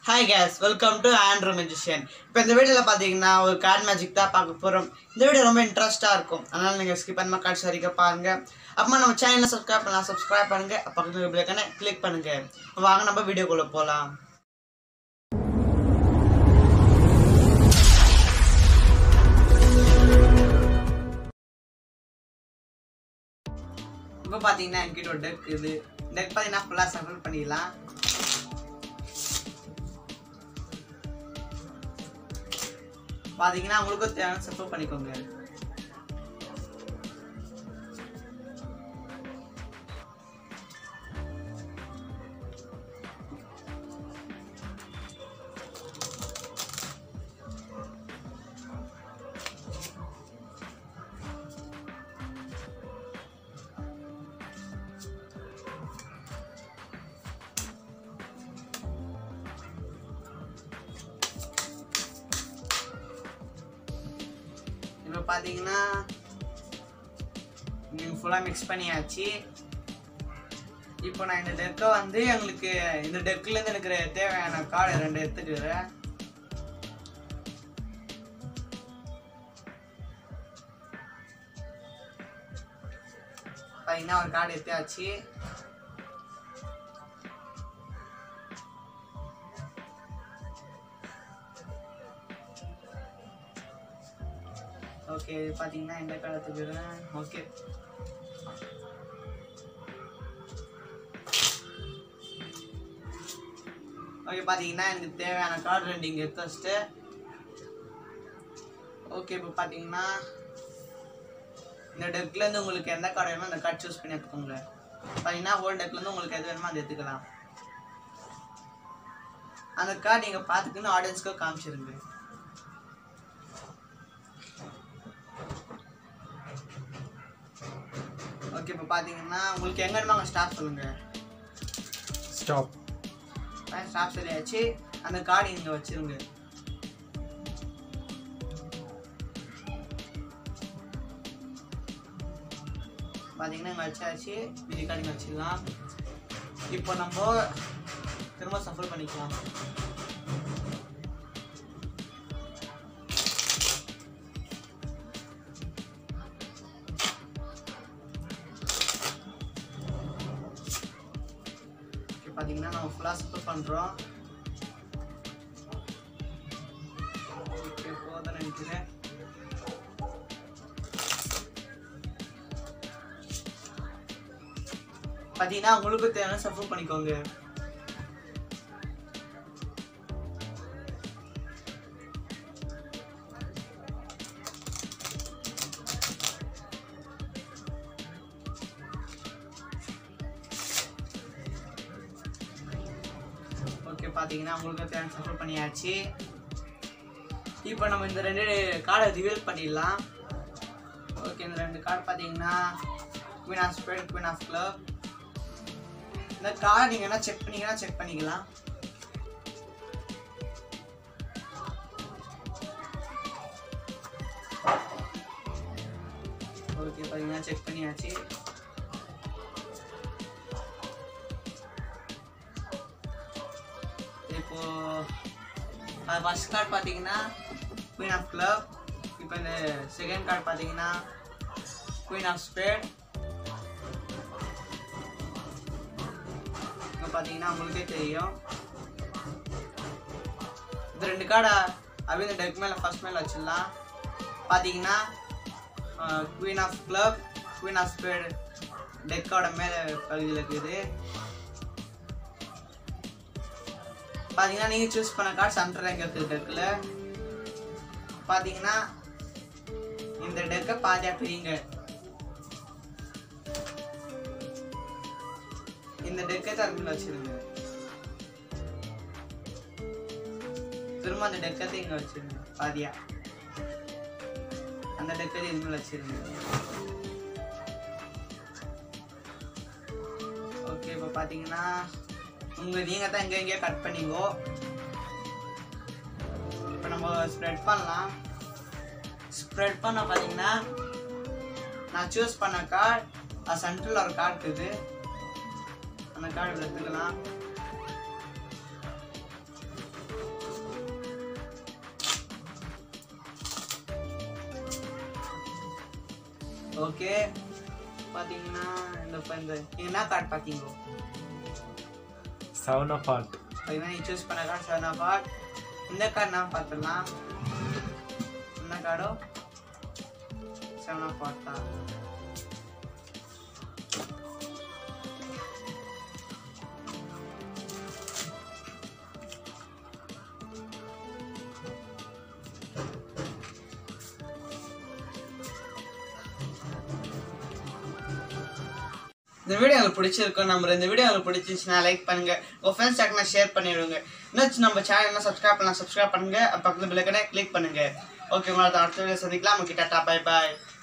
Hi guys welcome to andro magician இப்போ இந்த வீடியோவில் பார்த்தீங்கன்னா ஒரு கார்ட் மேஜிக் தான் பார்க்க போகிறோம் இந்த வீடியோ ரொம்ப இன்ட்ரெஸ்ட்டாக இருக்கும் அதனால் நீங்கள் ஸ்கிப் பண்ணாம கார்ட்ஸ் வரைக்கும் பாருங்கள் அப்புறமா நம்ம சேனலை சப்ஸ்கிரைப் பண்ணலாம் சப்ஸ்கிரைப் பண்ணுங்கள் பக்கத்தில் பிள்ளைக்கான கிளிக் பண்ணுங்கள் வாங்க நம்ம வீடியோக்குள்ளே போகலாம் இப்போ பார்த்தீங்கன்னா என்கிட்ட ஒரு டெக் இது டெக் பார்த்தீங்கன்னா ஃபுல்லாக சஃபல் பண்ணிடலாம் பார்த்தீங்கன்னா உங்களுக்கும் தேவையான சஃபல் பண்ணிக்கோங்க இப்போ பார்த்தீங்கன்னா நீங்கள் ஃபுல்லாக மிக்ஸ் பண்ணியாச்சு இப்போ நான் இந்த டெக்கை வந்து எங்களுக்கு இந்த டெக்லேருந்து எனக்கு தேவையான கார்டு ரெண்டு எடுத்துக்கிறேன் பார்த்தீங்கன்னா ஒரு கார்டு எடுத்தாச்சு ஓகே பார்த்தீங்கன்னா இந்த கார்டு எடுத்துக்கிறேன் ஓகே ஓகே பார்த்தீங்கன்னா எனக்கு தேவையான கார்டு ரெண்டு இங்கே எடுத்து வச்சுட்டு ஓகே இப்போ பார்த்தீங்கன்னா இந்த டெக்லேருந்து உங்களுக்கு எந்த கார்டு வேணுமோ அந்த கார்டு சூஸ் பண்ணி எடுத்துக்கோங்க பார்த்தீங்கன்னா ஹோல் டெக்லேருந்து உங்களுக்கு எது வேணுமோ அதை எடுத்துக்கலாம் அந்த கார்டு நீங்கள் பார்த்துக்கின்னு ஆடியன்ஸ்க்கு காமிச்சிருங்க ஓகே இப்போ பார்த்தீங்கன்னா உங்களுக்கு எங்கே வேணுமோ அங்கே ஸ்டாப் சொல்லுங்கள் ஸ்டாப் ஸ்டாப் சொல்லியாச்சு அந்த கார்டு இங்கே வச்சிருங்க பார்த்தீங்கன்னா இங்கே வச்சாச்சு மீதி கார்டு இங்கே வச்சிடலாம் இப்போ நம்ம திரும்ப சஃபல் பண்ணிக்கலாம் ஓகே பார்த்தீங்கன்னா நம்ம ஃபுல்லாக சஃபல் பண்ணுறோம் ஓகே போதும் நினைக்கிறேன் பார்த்தீங்கன்னா உங்களுக்கு தேவையான சஃபல் பண்ணிக்கோங்க ஓகே பார்த்தீங்கன்னா உங்களுக்கு தேவையான சஃபல் பண்ணியாச்சு இப்போ நம்ம இந்த ரெண்டு கார்டை ரிவீல் பண்ணிடலாம் ஓகே இந்த ரெண்டு கார்டு பார்த்தீங்கன்னா queen of spade queen of club இந்த கார்டை நீங்கள் என்ன செக் பண்ணீங்கன்னா செக் பண்ணிக்கலாம் ஓகே பார்த்தீங்கன்னா செக் பண்ணியாச்சு இப்போ ஃபர்ஸ்ட் கார்டு பார்த்தீங்கன்னா குயின் ஆஃப் கிளப் இப்போ இந்த செகண்ட் கார்டு பார்த்தீங்கன்னா குயின் ஆஃப் ஸ்பேட் இப்போ பார்த்தீங்கன்னா உங்களுக்கே தெரியும் இந்த ரெண்டு கார்டை அப்படியே இந்த டெக் மேலே ஃபர்ஸ்ட் மேலே வச்சிடலாம் பார்த்தீங்கன்னா queen of club queen of spade டெக்கோட மேலே பகுதியில் இருக்குது பார்த்தீங்கன்னா நீங்கள் சூஸ் பண்ண கார்டு சென்டர் எங்கே இருக்குது டெக்கில் பார்த்தீங்கன்னா இந்த டெக்கை பாதியாக பிரிங்க இந்த டெக்கை தரப்பில் வச்சிருங்க திரும்ப அந்த டெக்கத்தை இங்கே வச்சிருங்க பாதியா அந்த டெக்கத்தை இதுமாதிரி வச்சிருங்க ஓகே இப்போ பார்த்தீங்கன்னா உங்க நீங்க தான் எங்க எங்கேயோ கட் பண்ணீங்கோ இப்போ நம்ம ஸ்ப்ரெட் பண்ணலாம் ஸ்ப்ரெட் பண்ண பார்த்தீங்கன்னா நான் சூஸ் பண்ண கார்டு அது சென்டரில் ஒரு கார்டு இருக்குது அந்த கார்டு எடுத்துக்கலாம் ஓகே பார்த்தீங்கன்னா இந்த இப்போ இந்த நீங்க என்ன கார்டு பார்த்தீங்க Seven of Heart. பார்த்தீங்கன்னா நீ சூஸ் பண்ண கார்டு செவன் ஆஃப் ஹார்ட் இந்த கார்டு நான் பார்த்துடலாம் என்ன கார்டோ செவன் ஆஃப் ஹார்ட் தான் இந்த வீடியோ உங்களுக்கு பிடிச்சிருக்கும் நம்ம இந்த வீடியோ உங்களுக்கு பிடிச்சிருந்துச்சுன்னா லைக் பண்ணுங்க உங்க ஃப்ரெண்ட்ஸ் டக்குனா ஷேர் பண்ணிவிடுங்க இன்னும் நம்ம சேனல் சப்ஸ்கிரைப் பண்ணலாம் சப்ஸ்கிரைப் பண்ணுங்க பக்கத்துல பிள்ளைக்கனே கிளிக் பண்ணுங்க ஓகே உங்களை அடுத்த வீடியோ சந்திக்கலாம் நம்ம கிட்ட பை பாய்